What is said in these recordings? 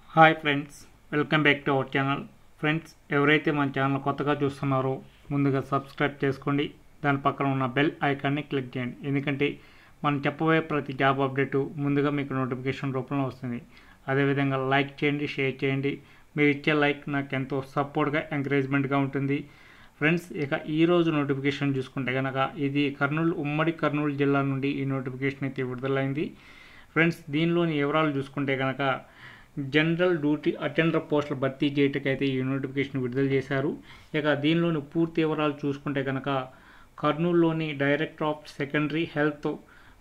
hi friends welcome back to our channel friends ఎవరైతే మన channel కొత్తగా చూస్తున్నారో ముందుగా సబ్స్క్రైబ్ చేసుకోండి దాని పక్కన ఉన్న బెల్ ఐకాన్ని క్లిక్ చేయండి ఎందుకంటే మనం చెప్పబోయే ప్రతి జాబ్ అప్డేటు ముందుగా మీకు నోటిఫికేషన్ రూపంలో వస్తుంది అదేవిధంగా లైక్ చేయండి షేర్ చేయండి మీరు ఇచ్చే లైక్ నాకు ఎంతో సపోర్ట్గా ఎంకరేజ్మెంట్గా ఉంటుంది ఫ్రెండ్స్ ఇక ఈ రోజు నోటిఫికేషన్ చూసుకుంటే కనుక ఇది కర్నూలు ఉమ్మడి కర్నూలు జిల్లా నుండి ఈ నోటిఫికేషన్ అయితే విడుదలైంది ఫ్రెండ్స్ దీనిలోని వివరాలు చూసుకుంటే కనుక జనరల్ డ్యూటీ అటెండర్ పోస్టుల భర్తీ చేయటకైతే ఈ నోటిఫికేషన్ విడుదల చేశారు ఇక దీనిలోని పూర్తి వివరాలు చూసుకుంటే కనుక కర్నూలులోని director of secondary health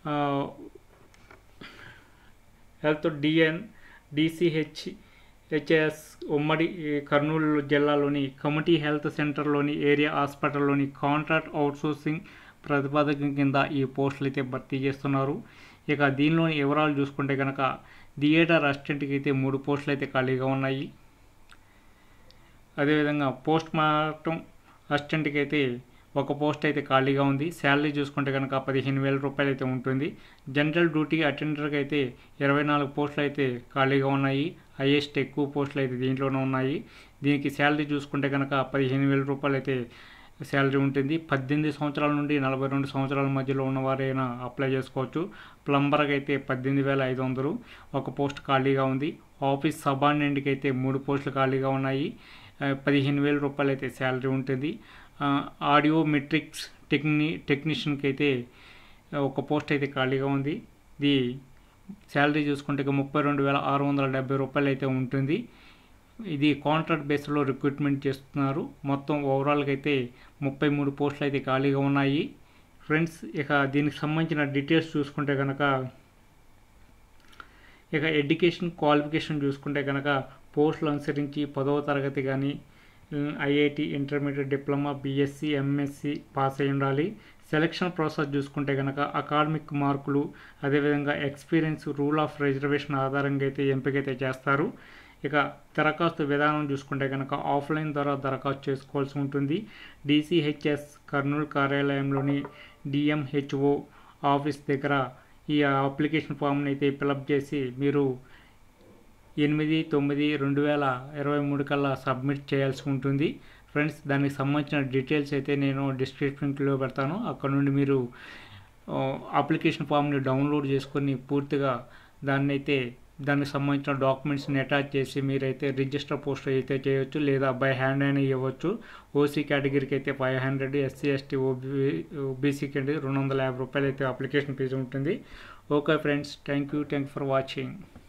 health DN DCH HS ఉమ్మడి ఈ కర్నూలు జిల్లాలోని కమిటీ హెల్త్ సెంటర్లోని ఏరియా హాస్పిటల్లోని కాంట్రాక్ట్ అవుట్సోర్సింగ్ ప్రతిపాదకం కింద ఈ పోస్టులు అయితే భర్తీ చేస్తున్నారు ఇక దీనిలోని వివరాలు చూసుకుంటే కనుక థియేటర్ అసిస్టెంట్కి అయితే మూడు పోస్టులు అయితే ఖాళీగా ఉన్నాయి అదేవిధంగా పోస్ట్ మార్టం అసిస్టెంట్కి అయితే ఒక పోస్ట్ అయితే ఖాళీగా ఉంది శాలరీ చూసుకుంటే కనుక పదిహేను వేల రూపాయలు అయితే ఉంటుంది జనరల్ డ్యూటీ అటెండర్కి అయితే ఇరవై నాలుగు పోస్టులు అయితే ఖాళీగా ఉన్నాయి హైయెస్ట్ ఎక్కువ పోస్టులు అయితే దీంట్లోనే ఉన్నాయి దీనికి శాలరీ చూసుకుంటే కనుక పదిహేను వేల రూపాయలు అయితే శాలరీ ఉంటుంది పద్దెనిమిది సంవత్సరాల నుండి నలభై రెండు సంవత్సరాల మధ్యలో ఉన్నవారైనా అప్లై చేసుకోవచ్చు ప్లంబర్కి అయితే పద్దెనిమిది వేల ఐదు వందలు ఒక పోస్ట్ ఖాళీగా ఉంది ఆఫీస్ సబార్డినెంట్కి అయితే మూడు పోస్టులు ఖాళీగా ఉన్నాయి పదిహేను వేల రూపాయలు అయితే శాలరీ ఉంటుంది ఆడియో మెట్రిక్స్ టెక్ని టెక్నీషియన్కి అయితే ఒక పోస్ట్ అయితే ఖాళీగా ఉంది ఇది శాలరీ చూసుకుంటే ముప్పై రెండు వేల ఆరు వందల డెబ్బై రూపాయలు అయితే ఉంటుంది ఇది కాంట్రాక్ట్ బేస్లో రిక్రూట్మెంట్ చేస్తున్నారు మొత్తం ఓవరాల్గా అయితే ముప్పై మూడు పోస్టులు అయితే ఖాళీగా ఉన్నాయి ఫ్రెండ్స్ ఇక దీనికి సంబంధించిన డీటెయిల్స్ చూసుకుంటే కనుక ఇక ఎడ్యుకేషన్ క్వాలిఫికేషన్ చూసుకుంటే కనుక పోస్టులు అనుసరించి పదవ తరగతి కానీ IIT intermediate diploma BSc MSc pass అయి ఉండాలి సెలక్షన్ ప్రాసెస్ చూసుకుంటే కనుక అకాడమిక్ మార్కులు అదేవిధంగా ఎక్స్పీరియన్స్ రూల్ ఆఫ్ రిజర్వేషన్ ఆధారంగా అయితే ఎంపికైతే చేస్తారు ఇక దరఖాస్తు విధానం చూసుకుంటే కనుక ఆఫ్లైన్ ద్వారా దరఖాస్తు చేసుకోవాల్సి ఉంటుంది డీసీహెచ్ఎస్ కర్నూలు కార్యాలయంలోని డిఎంహెచ్ఓ ఆఫీస్ దగ్గర ఈ అప్లికేషన్ ఫామ్ని అయితే ఫిలప్ చేసి మీరు ఎనిమిది తొమ్మిది రెండు వేల ఇరవై మూడు కల్లా సబ్మిట్ చేయాల్సి ఉంటుంది ఫ్రెండ్స్ దానికి సంబంధించిన డీటెయిల్స్ అయితే నేను డిస్క్రిప్షన్లో పెడతాను అక్కడ నుండి మీరు అప్లికేషన్ ఫామ్ని డౌన్లోడ్ చేసుకొని పూర్తిగా దాన్ని అయితే దానికి సంబంధించిన డాక్యుమెంట్స్ని అటాచ్ చేసి మీరైతే రిజిస్టర్ పోస్ట్ అయితే చేయొచ్చు లేదా బై హ్యాండ్ అయినా ఇవ్వచ్చు ఓసీ కేటగిరీకి అయితే five hundred SC ST OB ఓబీసీకి అంటే రెండు వందల యాభై రూపాయలు అయితే అప్లికేషన్ ఫీజు ఉంటుంది okay friends thank you thank for watching